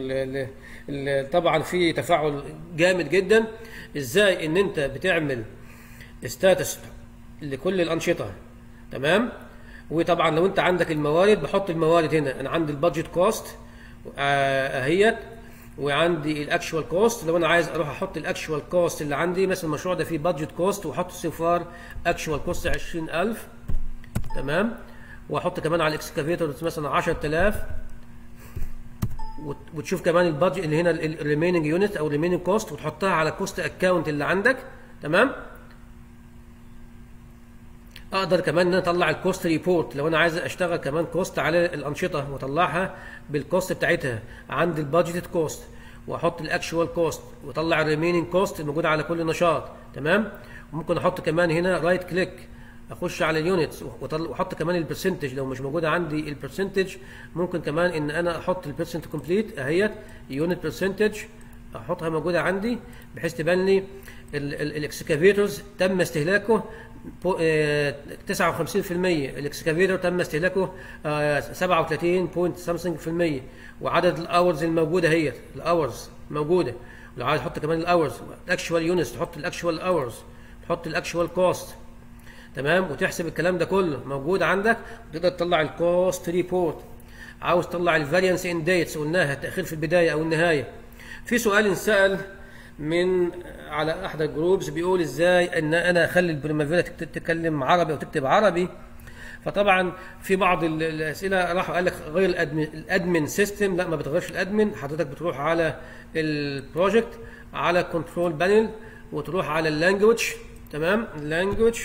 طبعا في تفاعل جامد جدا ازاي ان انت بتعمل ستاتس لكل الانشطه تمام وطبعا لو انت عندك الموارد بحط الموارد هنا انا عندي البادجت كوست اهيت وعندي الاكشوال كوست لو انا عايز اروح احط الاكشوال كوست اللي عندي مثلا المشروع ده فيه بادجت كوست واحط سفار اكشوال كوست 20000 تمام واحط كمان على الاكسكافيتور مثلا 10000 وتشوف كمان البادجت اللي هنا الريميننج يونت او الريميننج كوست وتحطها على الكوست اكونت اللي عندك تمام اقدر كمان ان انا اطلع الكوست ريبورت لو انا عايز اشتغل كمان كوست على الانشطه واطلعها بالكوست بتاعتها عند البادجت كوست واحط الاكشوال كوست واطلع الريميننج كوست الموجوده على كل نشاط تمام وممكن احط كمان هنا رايت كليك اخش على اليونتس واحط كمان البرسنتج لو مش موجوده عندي البرسنتج ممكن كمان ان انا احط البرسنت كومبليت اهيت يونت برسنتج احطها موجوده عندي بحيث تبان لي الاكسكافيتورز تم استهلاكه 59% الاكسكافيتور تم استهلاكه 37 بوينت سمثينج في المية وعدد الاورز الموجوده هي الاورز موجوده لو عايز احط كمان الاورز الاكشوال يونتس تحط الاكشوال اورز تحط الاكشوال كوست تمام وتحسب الكلام ده كله موجود عندك وتقدر تطلع الكوست ريبورت عاوز تطلع الفاريانس ان ديتس قلناها التاخير في البدايه او النهايه في سؤال انسال من على احد الجروبز بيقول ازاي ان انا اخلي البريمافيرا تتكلم عربي او تكتب عربي فطبعا في بعض الاسئله راح قال لك غير الادمن الادمن سيستم لا ما بتغيرش الادمن حضرتك بتروح على البروجكت على كنترول بانل وتروح على اللانجوج تمام اللانجوج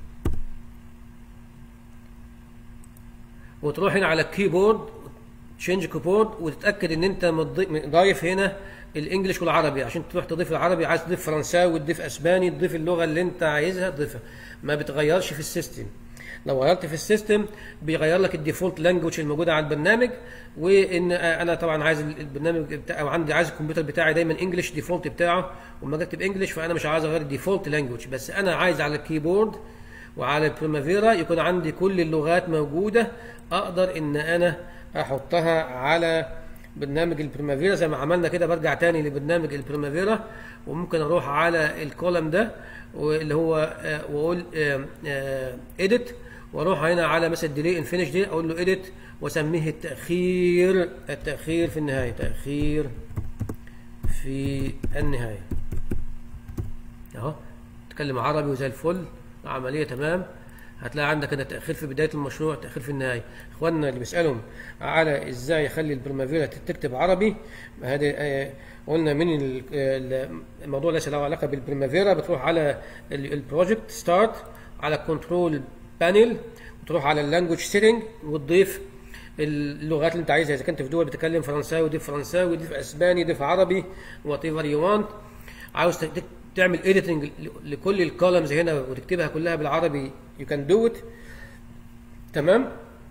وتروح هنا على الكيبورد تشينج كيبورد وتتاكد ان انت ضايف هنا الانجليش والعربي عشان تروح تضيف العربي عايز تضيف فرنساوي تضيف اسباني تضيف اللغه اللي انت عايزها تضيفها ما بتغيرش في السيستم لو غيرت في السيستم بيغير لك الديفولت لانجوج الموجوده على البرنامج وان انا طبعا عايز البرنامج بتاعي او عندي عايز الكمبيوتر بتاعي دايما انجلش ديفولت بتاعه وما اكتب انجلش فانا مش عايز اغير الديفولت لانجوج بس انا عايز على الكيبورد وعلى البريمافيرا يكون عندي كل اللغات موجوده اقدر ان انا احطها على برنامج البريمافيرا زي ما عملنا كده برجع تاني لبرنامج البريمافيرا وممكن اروح على الكولم ده واللي هو واقول اديت واروح هنا على مثلا ديلي ان فينش دي اقول له اديت واسميه التاخير التاخير في النهايه تاخير في النهايه اهو تكلم عربي وزي الفل عمليه تمام هتلاقي عندك هنا تاخير في بدايه المشروع تاخير في النهايه اخواننا اللي بيسالهم على ازاي يخلي البرمافيرا تكتب عربي هذه آه قلنا من الموضوع ليس له علاقه بالبرمافيرا بتروح على البروجكت ستارت على كنترول بانل وتروح على اللانجوج سيتنج وتضيف اللغات اللي انت عايزها اذا كنت في دول بتتكلم فرنساوي ضيف فرنساوي ضيف اسباني ضيف عربي وات ايفر يو وانت عاوز تعمل اديتنج لكل الكولمز هنا وتكتبها كلها بالعربي يو كان دو ات تمام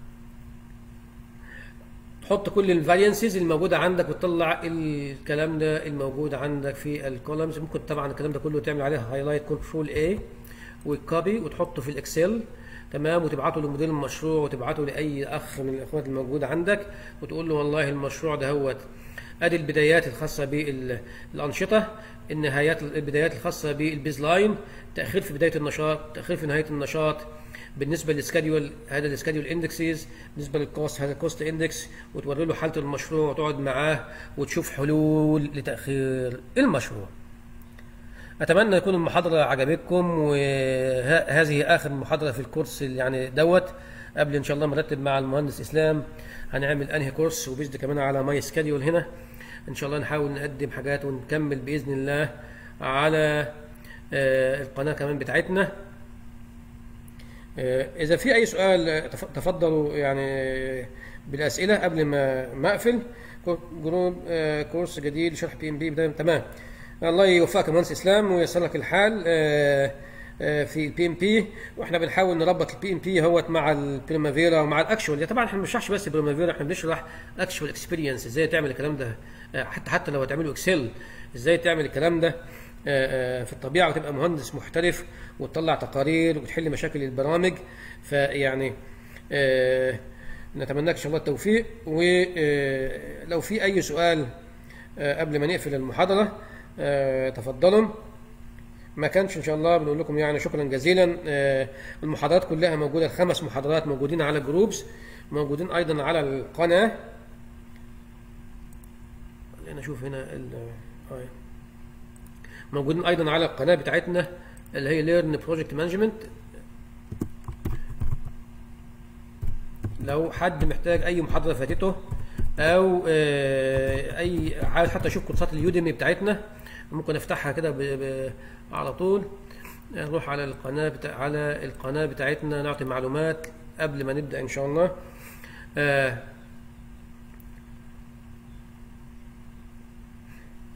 تحط كل الفاريانسز الموجوده عندك وتطلع الكلام ده الموجود عندك في الكولمز ممكن طبعا الكلام ده كله تعمل عليه هايلايت كنترول اي وكوبي وتحطه في الاكسل تمام وتبعته لمدير المشروع وتبعته لاي اخ من الاخوات الموجوده عندك وتقول له والله المشروع ده هوت ادي البدايات الخاصه بالانشطه النهايات البدايات الخاصه بالبيز لاين تاخير في بدايه النشاط تاخير في نهايه النشاط بالنسبه للسكادول هذا السكادول اندكسز بالنسبه للكوست هذا الكوست اندكس وتوري له حاله المشروع وتقعد معاه وتشوف حلول لتاخير المشروع اتمنى يكون المحاضره عجبتكم وهذه اخر محاضره في الكورس يعني دوت قبل ان شاء الله مرتب مع المهندس اسلام هنعمل انهي كورس وبيزد كمان على ماي سكادول هنا ان شاء الله نحاول نقدم حاجات ونكمل باذن الله على القناه كمان بتاعتنا اذا في اي سؤال تفضلوا يعني بالاسئله قبل ما ما اقفل جروب كورس جديد لشرح بي ام بي تمام الله يوفقك يا مهندس اسلام وييسر لك الحال في البي ام بي واحنا بنحاول نربط البي ام بي اهوت مع البريمافيرا ومع الاكشوال طبعا احنا ما بنشرحش بس بريمافيرا احنا بنشرح اكشوال اكسبيرينس ازاي تعمل الكلام ده حتى حتى لو هتعمله اكسل ازاي تعمل الكلام ده في الطبيعه وتبقى مهندس محترف وتطلع تقارير وتحل مشاكل البرامج فيعني نتمنى لك ان شاء الله التوفيق ولو في اي سؤال قبل ما نقفل المحاضره تفضلوا ما كانش ان شاء الله بنقول لكم يعني شكرا جزيلا المحاضرات كلها موجوده الخمس محاضرات موجودين على جروبس موجودين ايضا على القناه خلينا نشوف هنا موجودين ايضا على القناه بتاعتنا اللي هي ليرن بروجكت مانجمنت لو حد محتاج اي محاضره فاتته او اي عايز حتى اشوف كورسات اليوديمي بتاعتنا ممكن افتحها كده على طول نروح على القناه بتاع على القناه بتاعتنا نعطي معلومات قبل ما نبدا ان شاء الله آه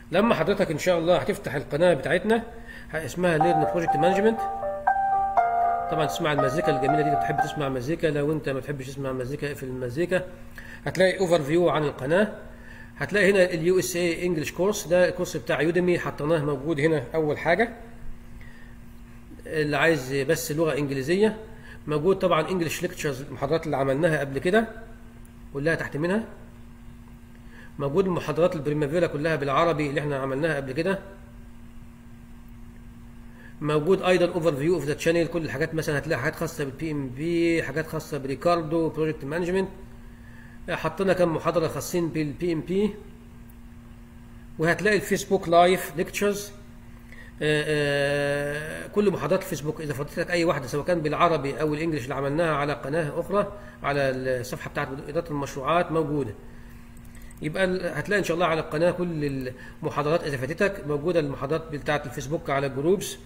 لما حضرتك ان شاء الله هتفتح القناه بتاعتنا اسمها ليرن بروجكت مانجمنت طبعا تسمع المزيكا الجميله دي بتحب تسمع مزيكا لو انت ما تحبش تسمع مزيكا اقفل المزيكا هتلاقي اوفر فيو عن القناه هتلاقي هنا اليو اس اي انجلش كورس ده الكورس بتاع يوديمي حطيناه موجود هنا اول حاجه اللي عايز بس لغه انجليزيه موجود طبعا انجلش ليكتشرز المحاضرات اللي عملناها قبل كده كلها تحت منها موجود المحاضرات البريمافيرا كلها بالعربي اللي احنا عملناها قبل كده موجود ايضا اوفر فيو اوف ذا تشانل كل الحاجات مثلا هتلاقي حاجات خاصه بالبي ام بي حاجات خاصه بريكاردو بروجكت مانجمنت حطينا كم محاضره خاصين بالبي ام بي وهتلاقي الفيسبوك لايف ليكتشرز كل محاضرات الفيسبوك اذا فضلت اي واحده سواء كان بالعربي او الانجليش اللي عملناها على قناه اخرى على الصفحه بتاعت اداره المشروعات موجوده يبقى هتلاقي ان شاء الله على القناه كل المحاضرات اذا فاتتك موجوده المحاضرات بتاعت الفيسبوك على الجروبس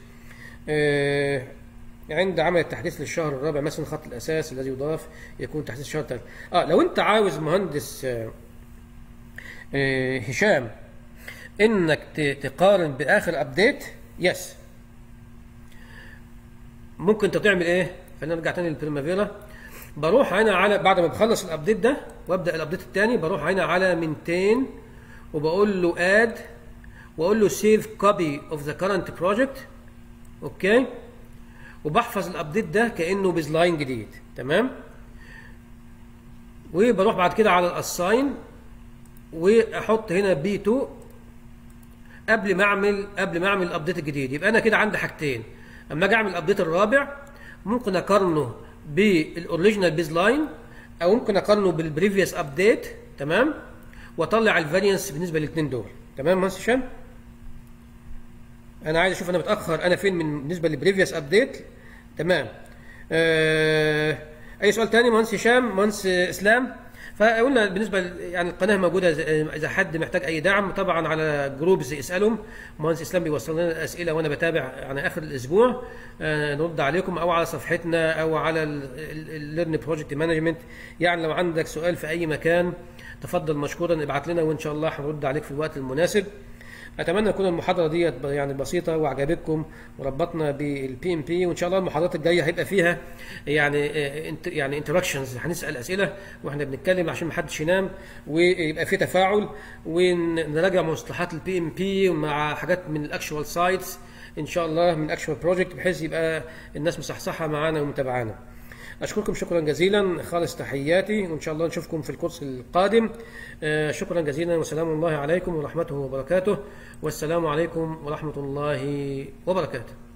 عند عمل التحديث للشهر الرابع مثلا خط الاساس الذي يضاف يكون تحديث الشهر الثالث اه لو انت عاوز مهندس آه آه هشام انك تقارن باخر ابديت يس ممكن انت تعمل ايه خلينا نرجع تاني للبريمافيرا بروح هنا على بعد ما بخلص الابديت ده وابدا الابديت الثاني بروح هنا على منتين وبقول له اد واقول له سيف كوبي اوف ذا كرنت بروجكت اوكي وبحفظ الابديت ده كانه بزلاين جديد تمام وبروح بعد كده على الاساين واحط هنا بي 2 قبل ما اعمل قبل ما اعمل الابديت الجديد يبقى انا كده عندي حاجتين اما اجي اعمل الابديت الرابع ممكن اقارنه بالاوريجينال بيز لاين او ممكن اقارنه بالبريفيوس ابديت تمام واطلع الفاريانس بالنسبه للاثنين دول تمام مهندس هشام انا عايز اشوف انا متاخر انا فين من بالنسبه للبريفيوس ابديت تمام آه اي سؤال تاني مهندس هشام مهندس اسلام فقلنا بالنسبه يعني القناه موجوده اذا حد محتاج اي دعم طبعا على جروبز اسالهم مهندس اسلام بيوصل لنا الاسئله وانا بتابع على اخر الاسبوع آه نرد عليكم او على صفحتنا او على الليرن بروجكت مانجمنت يعني لو عندك سؤال في اي مكان تفضل مشكورا ابعت لنا وان شاء الله هنرد عليك في الوقت المناسب اتمنى تكون المحاضره ديت يعني بسيطه وعجبتكم وربطنا بالبي ام بي وان شاء الله المحاضرات الجايه هيبقى فيها يعني يعني انتراكشنز هنسال اسئله واحنا بنتكلم عشان ما حدش ينام ويبقى في تفاعل ونراجع مصطلحات البي ام بي مع حاجات من الاكشوال سايتس ان شاء الله من الاكشوال بروجكت بحيث يبقى الناس مصحصحه معانا ومتابعانا اشكركم شكرا جزيلا خالص تحياتي وان شاء الله نشوفكم في الكورس القادم شكرا جزيلا وسلام الله عليكم ورحمته وبركاته والسلام عليكم ورحمه الله وبركاته